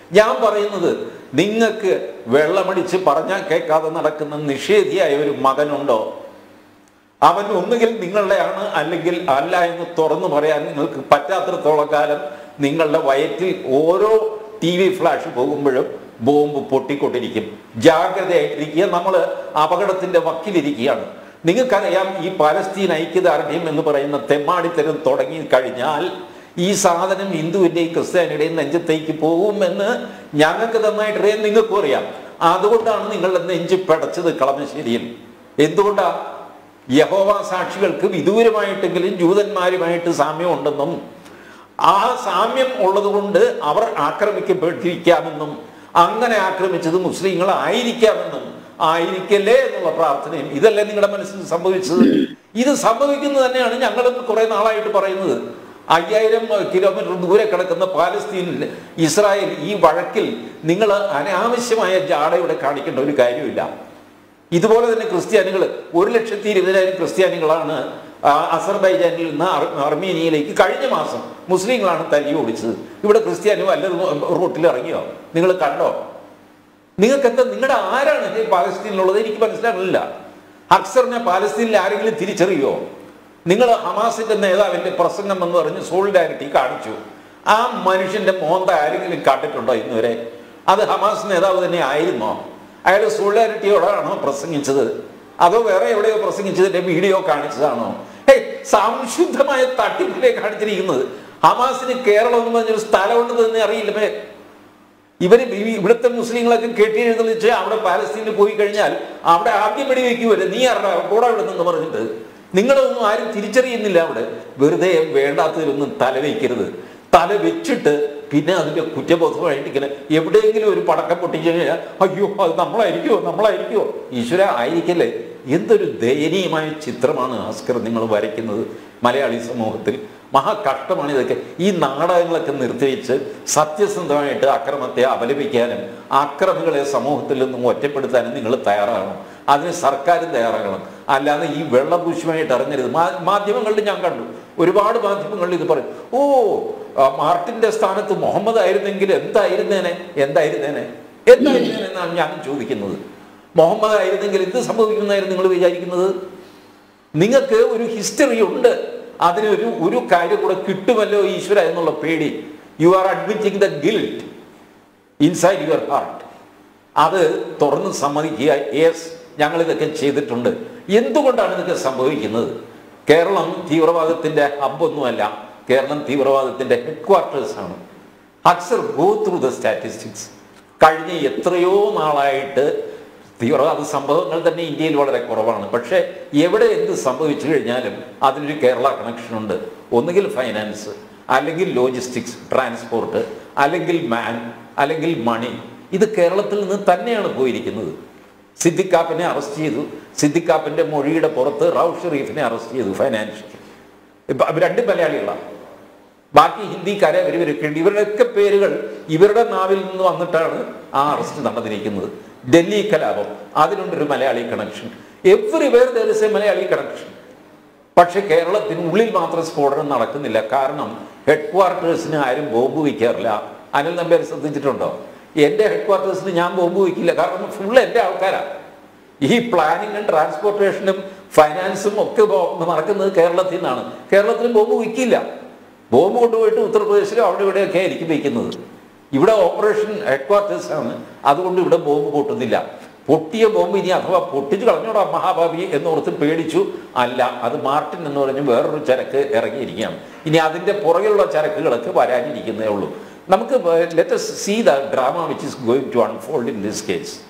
ഞാൻ പറയുന്നത് നിങ്ങൾക്ക് വെള്ളമടിച്ച് പറഞ്ഞാൽ കേൾക്കാതെ നടക്കുന്ന നിഷേധിയായ ഒരു മകനുണ്ടോ അവൻ ഒന്നുകിൽ നിങ്ങളുടെയാണ് അല്ലെങ്കിൽ അല്ല എന്ന് തുറന്നു പറയാൻ നിങ്ങൾക്ക് പറ്റാത്തിടത്തോളം കാലം നിങ്ങളുടെ വയറ്റിൽ ഓരോ ടി വി ഫ്ലാഷ് പോകുമ്പോഴും ബോംബ് പൊട്ടിക്കൊണ്ടിരിക്കും ജാഗ്രതയായിട്ടിരിക്കുക നമ്മൾ അപകടത്തിന്റെ വക്കിലിരിക്കുകയാണ് നിങ്ങൾക്കറിയാം ഈ പാലസ്തീൻ ഐക്യദാർഢ്യം എന്ന് പറയുന്ന തെമ്മാടിത്തരം തുടങ്ങി കഴിഞ്ഞാൽ ഈ സാധനം ഹിന്ദുവിൻ്റെയും ക്രിസ്ത്യാനിയുടെയും നെഞ്ചത്തേക്ക് പോകുമെന്ന് ഞങ്ങൾക്ക് നന്നായിട്ടറിയാം നിങ്ങൾക്കും അറിയാം അതുകൊണ്ടാണ് നിങ്ങളുടെ നെഞ്ച് പിടച്ചത് കളമശ്ശേരിയിൽ എന്തുകൊണ്ടാ യഹോവ സാക്ഷികൾക്ക് വിദൂരമായിട്ടെങ്കിലും ജൂതന്മാരുമായിട്ട് സാമ്യമുണ്ടെന്നും ആ സാമ്യം ഉള്ളതുകൊണ്ട് അവർ ആക്രമിക്കപ്പെട്ടിരിക്കാമെന്നും അങ്ങനെ ആക്രമിച്ചത് മുസ്ലിങ്ങൾ ആയിരിക്കാമെന്നും ആയിരിക്കല്ലേ എന്നുള്ള പ്രാർത്ഥനയും ഇതല്ലേ നിങ്ങളുടെ മനസ്സിൽ സംഭവിച്ചത് ഇത് സംഭവിക്കുന്നത് തന്നെയാണ് ഞങ്ങളും കുറെ നാളായിട്ട് പറയുന്നത് അയ്യായിരം കിലോമീറ്റർ ദൂരെ കിടക്കുന്ന പാലസ്തീനിൽ ഇസ്രായേൽ ഈ വഴക്കിൽ നിങ്ങൾ അനാവശ്യമായ ജാടയുടെ കാണിക്കേണ്ട ഒരു കാര്യമില്ല ഇതുപോലെ തന്നെ ക്രിസ്ത്യാനികൾ ഒരു ലക്ഷത്തി ഇരുപതിനായിരം ക്രിസ്ത്യാനികളാണ് ആ, അസർബൈജാനിൽ നിന്ന് അർ- അർമേനിയയിലേക്ക് കഴിഞ്ഞ മാസം മുസ്ലിങ്ങളാണ് തല്ലി ഓടിച്ചത് ഇവിടെ ക്രിസ്ത്യാനി വല്ല റൂട്ടിൽ ഇറങ്ങിയോ നിങ്ങൾ കണ്ടോ നിങ്ങൾക്ക് എന്താ നിങ്ങളുടെ ആരാണ് ഈ പാലസ്തീനിലുള്ളത് എനിക്ക് മനസ്സിലാകുന്നില്ല അക്സറിനെ പാലസ്തീനിൽ ആരെങ്കിലും തിരിച്ചറിയോ നിങ്ങൾ ഹമാസിന്റെ നേതാവിന്റെ പ്രസംഗം എന്ന് പറഞ്ഞ് സോളിഡാരിറ്റി കാണിച്ചു ആ മനുഷ്യന്റെ മോന്ത ആരെങ്കിലും കണ്ടിട്ടുണ്ടോ ഇന്നുവരെ അത് ഹമാസ് നേതാവ് തന്നെ ആയിരുന്നോ അയാൾ സോളിഡാരിറ്റിയോടാണോ പ്രസംഗിച്ചത് അതോ വേറെ എവിടെയോ പ്രസംഗിച്ചതിന്റെ വീഡിയോ കാണിച്ചതാണോ ഹേയ് സംശുദ്ധമായ തട്ടിപ്പിലെ കാണിച്ചിരിക്കുന്നത് ഹമാസിന് കേരളം എന്ന് പറഞ്ഞൊരു സ്ഥലമുണ്ടെന്ന് തന്നെ അറിയില്ലേ ഇവര് ഈ ഇവിടുത്തെ മുസ്ലിങ്ങളൊക്കെ കെട്ടിയെഴുന്നള്ളിച്ച് അവിടെ പാലസ്തീനിൽ പോയി കഴിഞ്ഞാൽ അവിടെ ആദ്യം വെടി വെക്കുവരെ നീ ആരുടെ കൂടെ ഇവിടെ നിന്ന് പറഞ്ഞിട്ട് നിങ്ങളൊന്നും ആരും തിരിച്ചറിയുന്നില്ല അവിടെ വെറുതെ വേണ്ടാത്തതിലൊന്നും തല വയ്ക്കരുത് തല വെച്ചിട്ട് പിന്നെ അതിന്റെ കുറ്റബോധമായിട്ട് ഇങ്ങനെ എവിടെയെങ്കിലും ഒരു പടക്കം പൊട്ടിച്ചു കഴിഞ്ഞാൽ അയ്യോ അത് നമ്മളായിരിക്കുമോ നമ്മളായിരിക്കുമോ ഈശ്വര ആയിരിക്കല്ലേ എന്തൊരു ദയനീയമായ ചിത്രമാണ് ആസ്കർ നിങ്ങൾ വരയ്ക്കുന്നത് മലയാളി സമൂഹത്തിൽ മഹാ കഷ്ടമാണ് ഇതൊക്കെ ഈ നാടകങ്ങളൊക്കെ നിർത്തിവെച്ച് സത്യസന്ധമായിട്ട് അക്രമത്തെ അപലപിക്കാനും അക്രമികളെ സമൂഹത്തിൽ നിന്നും ഒറ്റപ്പെടുത്താനും നിങ്ങൾ തയ്യാറാകണം അതിന് സർക്കാരും തയ്യാറാകണം അല്ലാതെ ഈ വെള്ളപൂശുമായിട്ട് ഇറങ്ങരുത് മാ- മാധ്യമങ്ങളിൽ ഞാൻ കണ്ടു ഒരുപാട് മാധ്യമങ്ങളിൽ ഇത് പറയും ഓ ആ മാർട്ടിന്റെ സ്ഥാനത്ത് മുഹമ്മദ് ആയിരുന്നെങ്കിൽ എന്തായിരുന്നേനെ എന്തായിരുന്നേനെ എന്തായിരുന്നേനെ എന്നാണ് ഞാൻ ചോദിക്കുന്നത് മുഹമ്മദ് ആയിരുന്നെങ്കിൽ എന്ത് സംഭവിക്കുമെന്നായിരുന്നു നിങ്ങൾ വിചാരിക്കുന്നത് നിങ്ങൾക്ക് ഒരു ഹിസ്റ്ററി ഉണ്ട് അതിനൊരു ഒരു കാര്യം കൂടെ കിട്ടുമല്ലോ ഈശ്വര എന്നുള്ള പേടി you are admitting the guilt inside your heart അത് തുറന്ന് സമ്മതിക്കുക യെസ് ഞങ്ങൾ ഇതൊക്കെ ചെയ്തിട്ടുണ്ട് എന്തുകൊണ്ടാണ് ഇതൊക്കെ സംഭവിക്കുന്നത് കേരളം തീവ്രവാദത്തിന്റെ ഹബ്ബൊന്നുമല്ല കേരളം തീവ്രവാദത്തിന്റെ ഹെഡ് ക്വാർട്ടേഴ്സ് ആണ് അക്സർ ഗോ ത്രൂ ദ സ്റ്റാറ്റിസ്റ്റിക്സ് കഴിഞ്ഞ എത്രയോ നാളായിട്ട് തീവ്രവാദ സംഭവങ്ങൾ തന്നെ ഇന്ത്യയിൽ വളരെ കുറവാണ് പക്ഷേ എവിടെ എന്ത് സംഭവിച്ചു കഴിഞ്ഞാലും അതിനൊരു കേരള കണക്ഷൻ ഉണ്ട് ഒന്നുകിൽ ഫൈനാൻസ് അല്ലെങ്കിൽ ലോജിസ്റ്റിക്സ് ട്രാൻസ്പോർട്ട് അല്ലെങ്കിൽ മാൻ അല്ലെങ്കിൽ മണി ഇത് കേരളത്തിൽ നിന്ന് തന്നെയാണ് പോയിരിക്കുന്നത് സിദ്ദിഖാപ്പിനെ അറസ്റ്റ് ചെയ്തു സിദ്ദിഖാപ്പിന്റെ മൊഴിയുടെ പുറത്ത് റൌഫ് ഷെറീഫിനെ അറസ്റ്റ് ചെയ്തു ഫൈനാൻഷ്യൽ ഇപ്പൊ അവർ രണ്ടും മലയാളികളാണ് ബാക്കി ഹിന്ദിക്കാരെ അവർ ഇവരൊക്കെ ഉണ്ട് ഇവരുടെയൊക്കെ പേരുകൾ ഇവരുടെ നാവിൽ നിന്ന് വന്നിട്ടാണ് ആ അറസ്റ്റ് നടന്നിരിക്കുന്നത് ഡൽഹി കലാപം അതിനുണ്ടൊരു Malayali connection everywhere there is a Malayali connection പക്ഷെ കേരളത്തിനുള്ളിൽ മാത്രം സ്ഫോടനം നടക്കുന്നില്ല കാരണം ഹെഡ് ക്വാർട്ടേഴ്സിന് ആരും ബോംബ് വയ്ക്കാറില്ല അനിൽ നമ്പ്യാർ ശ്രദ്ധിച്ചിട്ടുണ്ടോ എൻ്റെ ഹെഡ് ക്വാർട്ടേഴ്സിന് ഞാൻ ബോംബ് വയ്ക്കില്ല കാരണം ഫുൾ എൻ്റെ ആൾക്കാരാണ് ഈ പ്ലാനിങ്ങും ട്രാൻസ്പോർട്ടേഷനും ഫൈനാൻസും ഒക്കെ ബോ- നടക്കുന്നത് കേരളത്തിൽ നിന്നാണ് കേരളത്തിൽ ബോംബ് വയ്ക്കില്ല ബോംബ് കൊണ്ടുപോയിട്ട് ഉത്തർപ്രദേശിലും അവിടെ ഇവിടെയൊക്കെ ആയിരിക്കും വയ്ക്കുന്നത് ഇവിടെ ഓപ്പറേഷൻ ഹെഡ് ക്വാർട്ടേഴ്സ് ആണ് അതുകൊണ്ട് ഇവിടെ ബോംബ് പൊട്ടുന്നില്ല പൊട്ടിയ ബോംബ് ഇനി അഥവാ പൊട്ടിച്ചു കളഞ്ഞോടാ മഹാഭാവി എന്നോർത്ത് പേടിച്ചു അല്ല അത് മാർട്ടിൻ എന്ന് പറഞ്ഞ് വേറൊരു ചരക്ക് ഇറങ്ങിയിരിക്കുകയാണ് ഇനി അതിന്റെ പുറകിലുള്ള ചരക്കുകളൊക്കെ വരാനിരിക്കുന്നേ ഉള്ളൂ നമുക്ക് let see the drama which is going to unfold in this case